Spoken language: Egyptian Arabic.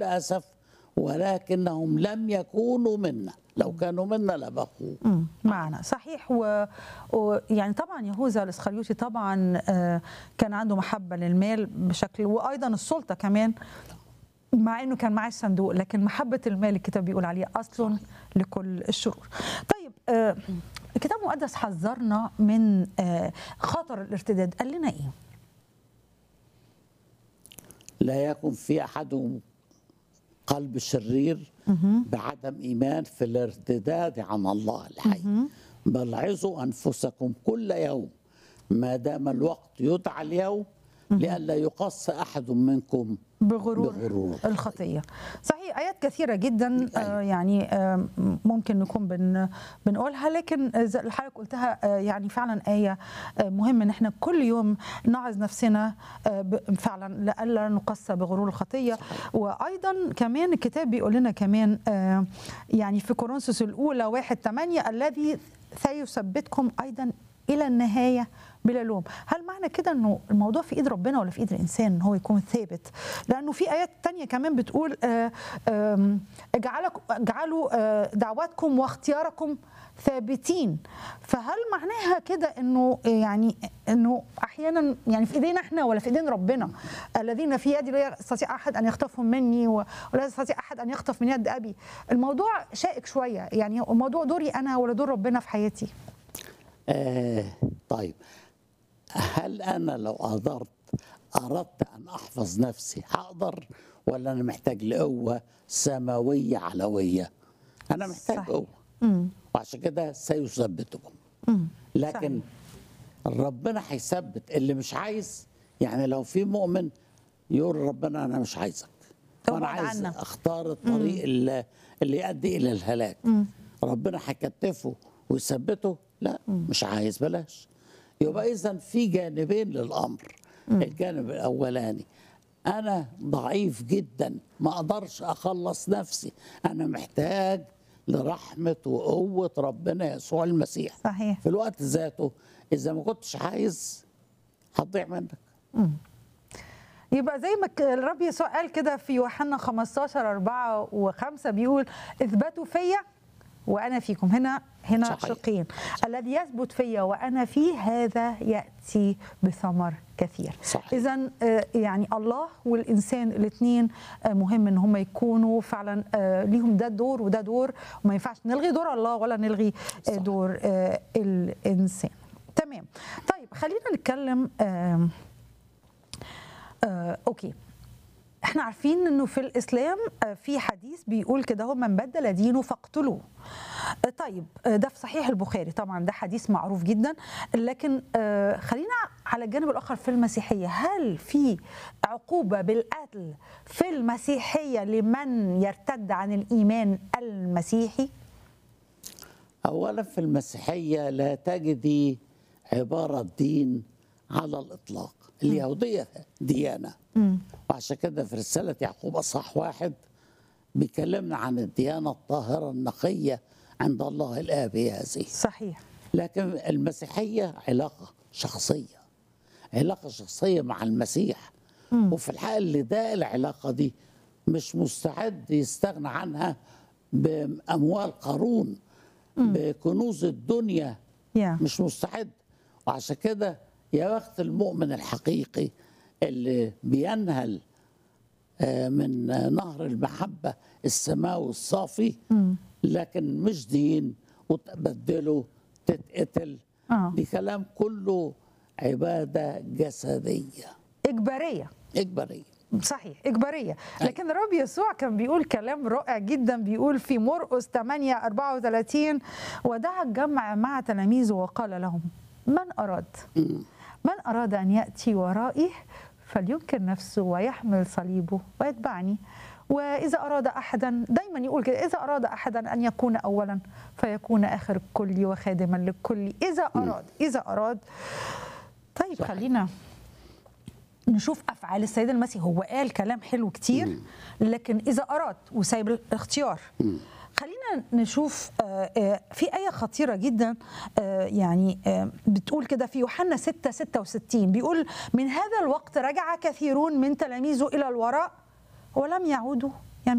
بكل اسف ولكنهم لم يكونوا منا لو كانوا منا لبقوا مم، معنا صحيح و... و... يعني طبعا يهوذا الاسخريوطي طبعا آه، كان عنده محبه للمال بشكل وايضا السلطه كمان مع انه كان معاه الصندوق لكن محبه المال الكتاب بيقول عليه اصل لكل الشرور. طيب آه، الكتاب المقدس حذرنا من آه، خطر الارتداد قال لنا ايه؟ لا يكن في احدهم قلب شرير بعدم ايمان في الارتداد عن الله الحي بل عظوا انفسكم كل يوم ما دام الوقت يدعى اليوم لئلا يقص احد منكم بغرور, بغرور. الخطيه صحيح ايات كثيره جدا آه يعني آه ممكن نكون بن بنقولها لكن زي اللي حضرتك قلتها آه يعني فعلا ايه آه مهم ان احنا كل يوم نعظ نفسنا آه ب- فعلا لئلا نقص بغرور الخطيه وايضا كمان الكتاب بيقول لنا كمان آه يعني في كورنثوس الاولى واحد 8 الذي سيثبتكم ايضا الى النهايه بلا لوم هل معنى كده انه الموضوع في ايد ربنا ولا في ايد الانسان ان هو يكون ثابت لانه في ايات تانية كمان بتقول آه، آم، اجعلك اجعلوا آه، دعواتكم واختياركم ثابتين فهل معناها كده انه يعني انه احيانا يعني في ايدينا احنا ولا في ايدين ربنا الذين في يدي لا يستطيع احد ان يخطفهم مني و- ولا يستطيع احد ان يخطف من يد ابي الموضوع شائك شويه يعني الموضوع دوري انا ولا دور ربنا في حياتي آه طيب هل انا لو قدرت اردت ان احفظ نفسي هقدر ولا انا محتاج لقوه سماويه علويه انا محتاج صحيح. قوه وعشان كده سيثبتكم لكن ربنا هيثبت اللي مش عايز يعني لو في مؤمن يقول ربنا انا مش عايزك وانا ابعد عايز عنا. اختار الطريق اللي, اللي يؤدي الى الهلاك ربنا هيكتفه ويثبته لا مش عايز بلاش يبقى اذا في جانبين للامر الجانب الاولاني انا ضعيف جدا ما اقدرش اخلص نفسي انا محتاج لرحمه وقوه ربنا يسوع المسيح صحيح في الوقت ذاته اذا ما كنتش عايز هتضيع منك يبقى زي ما ك- الرب يسوع قال كده في يوحنا 15 4 و5 بيقول اثبتوا فيا وانا فيكم هنا هنا صحيح. شقين الذي يثبت فيا وانا فيه هذا ياتي بثمر كثير صحيح. اذا يعني الله والانسان الاثنين مهم ان هم يكونوا فعلا آه، ليهم ده دور وده دور وما ينفعش نلغي دور الله ولا نلغي آه، صح. دور آه، الانسان تمام طيب خلينا نتكلم آم، آه، اوكي احنا عارفين انه في الاسلام آه، في حديث بيقول كده هو من بدل دينه فاقتلوه آه، طيب آه، ده في صحيح البخاري طبعا ده حديث معروف جدا لكن آه، خلينا على الجانب الاخر في المسيحيه هل في عقوبه بالقتل في المسيحيه لمن يرتد عن الايمان المسيحي اولا في المسيحيه لا تجدي عباره دين على الاطلاق اليهوديه ديانه وعشان كده في رساله يعقوب اصح واحد بيكلمنا عن الديانه الطاهره النقيه عند الله الاب هي هذه صحيح لكن المسيحيه علاقه شخصيه علاقه شخصيه مع المسيح وفي الحقيقه اللي ده العلاقه دي مش مستعد يستغنى عنها باموال قارون بكنوز الدنيا يا مش مستعد وعشان كده يا بخت المؤمن الحقيقي اللي بينهل آه، من آه، نهر المحبة السماوي الصافي لكن مش دين وتبدله تتقتل آه. دي كلام كله عبادة جسدية اجباريه إجبارية صحيح إجبارية لكن الرب يسوع كان بيقول كلام رائع جدا بيقول في مرقس 8 34 ودعا الجمع مع تلاميذه وقال لهم من أراد من أراد أن يأتي ورائي فلينكر نفسه ويحمل صليبه ويتبعني وإذا أراد أحدا دايما يقول كده إذا أراد أحدا أن يكون أولا فيكون آخر الكل وخادما للكل إذا أراد إذا أراد طيب صحيح. خلينا نشوف افعال السيد المسيح هو قال كلام حلو كتير لكن اذا اراد وسايب الاختيار خلينا نشوف آه، آه، في آية خطيرة جدا آه، يعني آه، بتقول كده في يوحنا 6 66 بيقول من هذا الوقت رجع كثيرون من تلاميذه إلى الوراء ولم يعودوا